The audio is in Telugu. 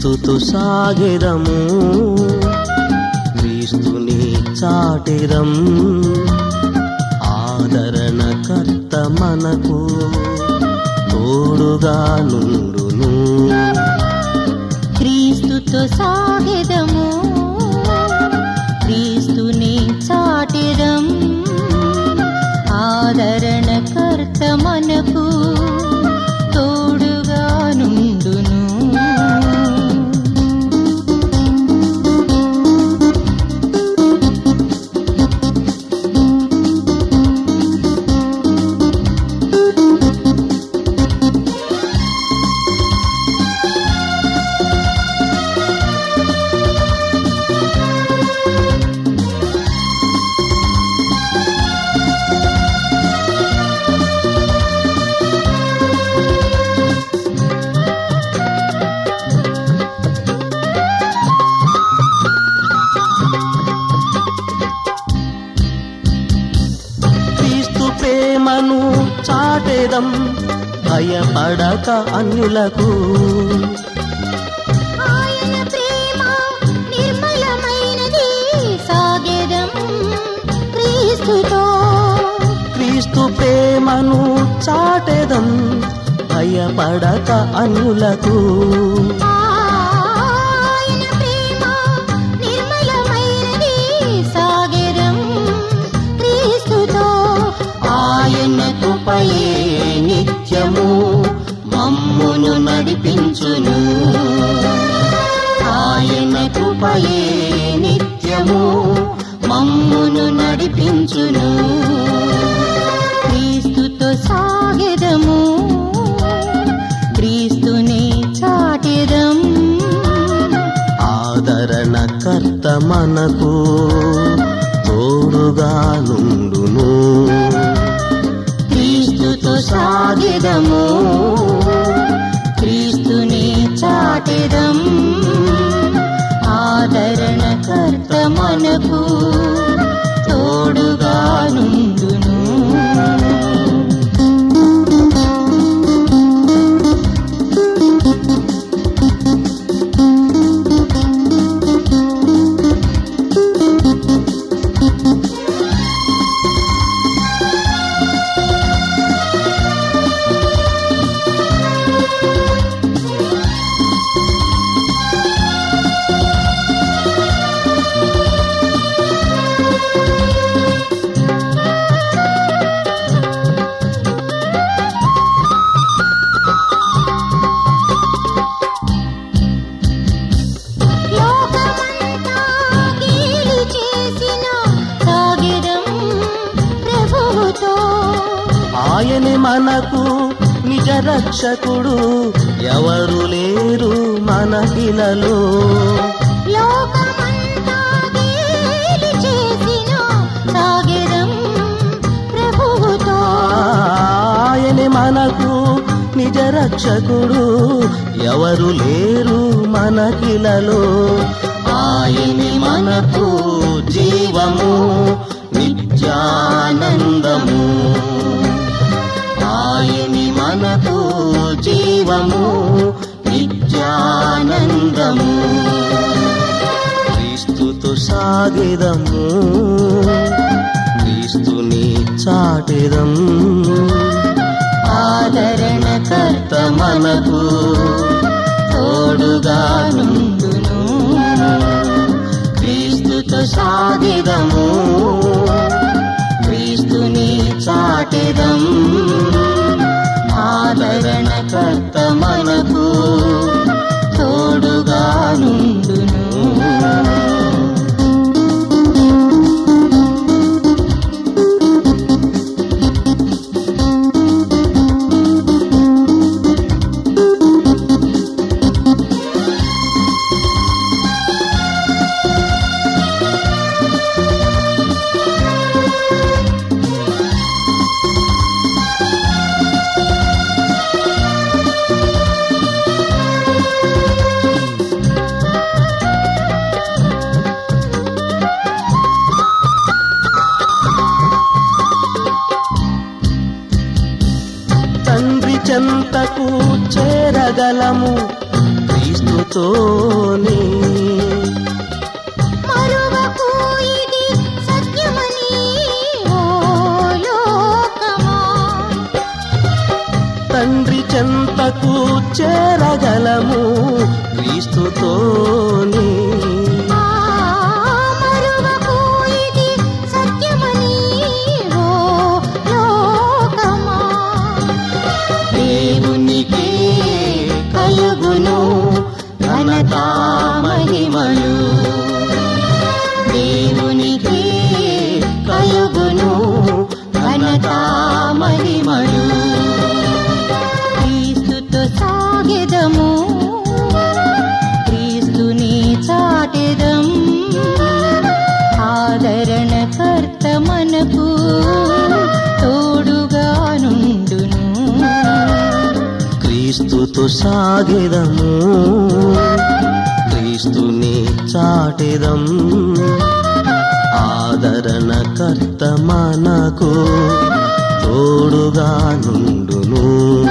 క్రీస్తుతో సాగెదము క్రీస్తుని చాటెదం ఆదరణకర్త మనకు తోడుగా నుండును క్రీస్తుతో సాగెదము క్రీస్తుని చాటిరం ఆదరణకర్త మనకు తోడుగా నుండును క్రీస్తు ప్రేమను చాటెదం భయపడక అన్యులకు ఆయన ప్రేమ నిర్మలమైనది సాగెదం క్రీస్తుతో క్రీస్తు ప్రేమను చాటెదం భయపడక అన్యులకు ఆయన ప్రేమ నిర్మలమైనది సాగెదం క్రీస్తుతో ఆయన కృపయే నిత్యము మమ్మును నడిపించును ఆయన కృపయే నిత్యము మమ్మును నడిపించును క్రీస్తుతో సాగెదము క్రీస్తుని చాటెదం ఆదరణకర్త మనకు తోడుగా నుండును క్రీస్తుతో సాగిదము క్రీస్తుని చాటెదం ఆదరణకర్త మనకు తోడుగా నుండును లోకమంతా గీలి చేసిన సాగెదం ప్రభువుతో ఆయనే మనకు నిజ రక్షకుడు ఎవరు లేరు మనకిలలో లోకమంతా గేలి చేసిన సాగెదం ప్రభువుతో ఆయనే మనకు నిజ రక్షకుడు ఎవరు లేరు మనకిలలో ఆయనే మనకు జీవము నిత్యానందము ఆయని మనకు జీవము నిత్యానందము క్రీస్తుతో సాగిదము క్రీస్తుని చాటిదం ఆదరణకర్త మనకు తోడుగా నుండును క్రీస్తుతో సాగిదము క్రీస్తుని చాటిదం ఆదరణకర్త మనకు తోడుగా నుండును చెంతకు చేరగలము క్రీస్తుతోనే మరువకు ఇది సత్యమని ఓ లోకమా తండ్రి చెంతకు చేరగలము క్రీస్తుతోనే ఆ మరువకు ఇది సత్యమని ఓ లోకమా దేవునికి కలుగును ఘనత మహిమలు దేవునికి కలుగును ఘనత మహిమలు క్రీస్తుతో సాగెదము క్రీస్తుని చాటెదం ఆదరణ కర్త మనకు తోడుగా నుండును క్రీస్తుతో సాగెదము క్రీస్తుని చాటెదం ఆదరణ కర్త మనకు తోడుగా నుండును